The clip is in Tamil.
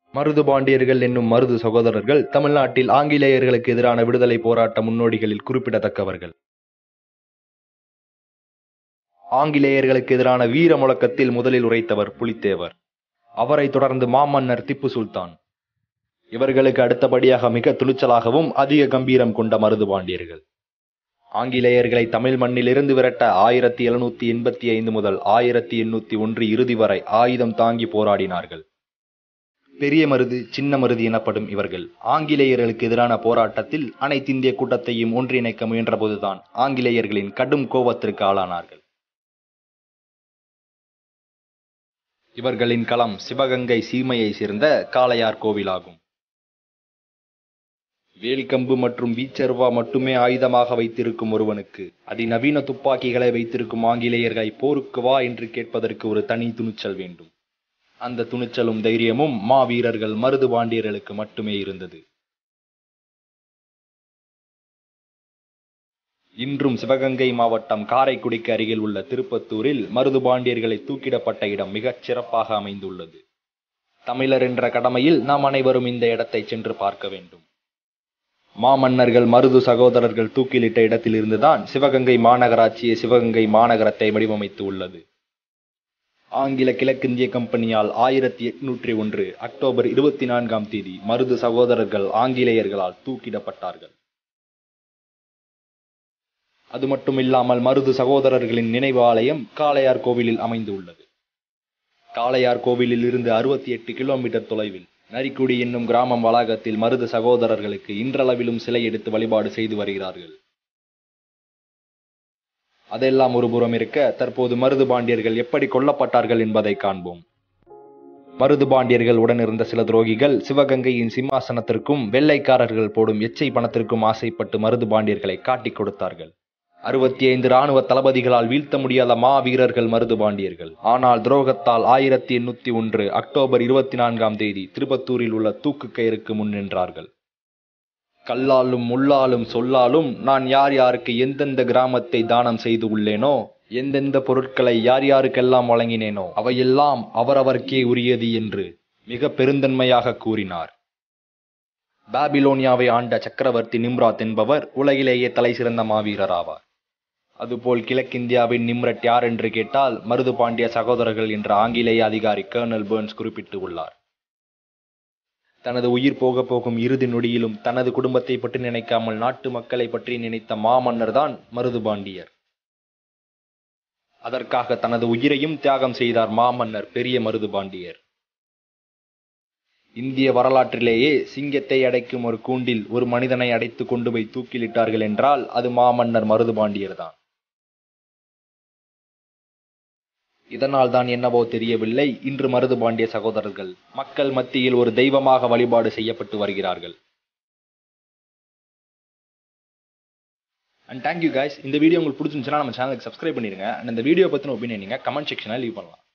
மருதுபாண்டியர்கள் என்னும் மருது சகோதரர்கள் தமிழ்நாட்டில் ஆங்கிலேயர்களுக்கு எதிரான விடுதலை போராட்ட முன்னோடிகளில் குறிப்பிடத்தக்கவர்கள் ஆங்கிலேயர்களுக்கு எதிரான வீர முழக்கத்தில் முதலில் உரைத்தவர் புலித்தேவர் அவரைத் தொடர்ந்து மாமன்னர் திப்பு சுல்தான் இவர்களுக்கு அடுத்தபடியாக மிக துணிச்சலாகவும் அதிக கம்பீரம் கொண்ட மருதுபாண்டியர்கள் ஆங்கிலேயர்களை தமிழ் மண்ணிலிருந்து விரட்ட ஆயிரத்தி எழுநூத்தி எண்பத்தி ஐந்து முதல் ஆயிரத்தி எண்ணூத்தி ஒன்று இறுதி வரை ஆயுதம் தாங்கி போராடினார்கள் பெரிய மருது சின்ன மருது எனப்படும் இவர்கள் ஆங்கிலேயர்களுக்கு எதிரான போராட்டத்தில் அனைத்திந்திய கூட்டத்தையும் ஒன்றிணைக்க முயன்றபோதுதான் ஆங்கிலேயர்களின் கடும் கோபத்திற்கு ஆளானார்கள் இவர்களின் களம் சிவகங்கை சீமையை சேர்ந்த காளையார் கோவிலாகும் வேல்கம்பு மற்றும் வீச்சர்வா மட்டுமே ஆயுதமாக வைத்திருக்கும் ஒருவனுக்கு அதிநவீன துப்பாக்கிகளை வைத்திருக்கும் ஆங்கிலேயர்களை போருக்கு வா என்று கேட்பதற்கு ஒரு தனி துணிச்சல் வேண்டும் அந்த துணிச்சலும் தைரியமும் மா வீரர்கள் மருது பாண்டியர்களுக்கு மட்டுமே இருந்தது இன்றும் சிவகங்கை மாவட்டம் காரைக்குடிக்கு அருகில் உள்ள திருப்பத்தூரில் மருது பாண்டியர்களை தூக்கிடப்பட்ட இடம் மிகச் சிறப்பாக அமைந்துள்ளது தமிழர் என்ற கடமையில் நாம் அனைவரும் இந்த இடத்தை சென்று பார்க்க வேண்டும் மாமன்னர்கள் மருது சகோதரர்கள் தூக்கிலிட்ட இடத்திலிருந்துதான் சிவகங்கை மாநகராட்சியை சிவகங்கை மாநகரத்தை வடிவமைத்து உள்ளது ஆங்கில கிழக்கிந்திய கம்பெனியால் ஆயிரத்தி எட்நூற்றி ஒன்று அக்டோபர் இருபத்தி நான்காம் தேதி மருது சகோதரர்கள் ஆங்கிலேயர்களால் தூக்கிடப்பட்டார்கள் அது மட்டுமில்லாமல் மருது சகோதரர்களின் நினைவு ஆலயம் காளையார் கோவிலில் அமைந்து உள்ளது காளையார் கோவிலில் இருந்து அறுபத்தி எட்டு கிலோமீட்டர் தொலைவில் நரிக்குடி என்னும் கிராமம் வளாகத்தில் மருது சகோதரர்களுக்கு இன்றளவிலும் சிலை எடுத்து வழிபாடு செய்து வருகிறார்கள் அதெல்லாம் ஒரு புறம் இருக்க தற்போது மருது பாண்டியர்கள் எப்படி கொல்லப்பட்டார்கள் என்பதை காண்போம் மருது பாண்டியர்கள் உடன் இருந்த சில துரோகிகள் சிவகங்கையின் சிம்மாசனத்திற்கும் வெள்ளைக்காரர்கள் போடும் எச்சை பணத்திற்கும் ஆசைப்பட்டு மருது பாண்டியர்களை காட்டிக் கொடுத்தார்கள் அறுபத்தி ஐந்து ராணுவ தளபதிகளால் வீழ்த்த முடியாத மா வீரர்கள் மருது பாண்டியர்கள் ஆனால் துரோகத்தால் ஆயிரத்தி எண்ணூத்தி ஒன்று அக்டோபர் இருபத்தி நான்காம் தேதி திருப்பத்தூரில் உள்ள தூக்கு கயிறுக்கு முன் நின்றார்கள் கல்லாலும் முள்ளாலும் சொல்லாலும் நான் யார் யாருக்கு எந்தெந்த கிராமத்தை தானம் செய்து உள்ளேனோ எந்தெந்த பொருட்களை யார் யாருக்கெல்லாம் வழங்கினேனோ அவையெல்லாம் அவரவர்க்கே உரியது என்று மிக பெருந்தன்மையாக கூறினார் பாபிலோனியாவை ஆண்ட சக்கரவர்த்தி நிம்ராத் என்பவர் உலகிலேயே தலை சிறந்த மாவீரர் ஆவார் அதுபோல் கிழக்கிந்தியாவின் நிம்ரட் யார் என்று கேட்டால் மருது பாண்டிய சகோதரர்கள் என்ற ஆங்கிலேய அதிகாரி கர்னல் பேர்ன்ஸ் குறிப்பிட்டு உள்ளார் தனது உயிர் போக போகும் இறுதி நொடியிலும் தனது குடும்பத்தை பற்றி நினைக்காமல் நாட்டு மக்களை பற்றி நினைத்த மாமன்னர் தான் மருது பாண்டியர் அதற்காக தனது உயிரையும் தியாகம் செய்தார் மாமன்னர் பெரிய மருது பாண்டியர் இந்திய வரலாற்றிலேயே சிங்கத்தை அடைக்கும் ஒரு கூண்டில் ஒரு மனிதனை அடைத்து கொண்டு போய் தூக்கிலிட்டார்கள் என்றால் அது மாமன்னர் மருதுபாண்டியர் தான் இதனால் தான் என்னவோ தெரியவில்லை இன்று மருதுபாண்டிய சகோதரர்கள் மக்கள் மத்தியில் ஒரு தெய்வமாக வழிபாடு செய்யப்பட்டு வருகிறார்கள் அண்ட் தேங்க்யூ guys இந்த வீடியோ உங்களுக்கு பிடிச்சிருந்துச்சுன்னா நம்ம சேனலுக்கு சப்ஸ்கிரைப் பண்ணிருங்க அண்ட் இந்த வீடியோ பற்றின ஒப்பீனியன் நீங்கள் கமெண்ட் செக்ஷனில் லீவ் பண்ணலாம்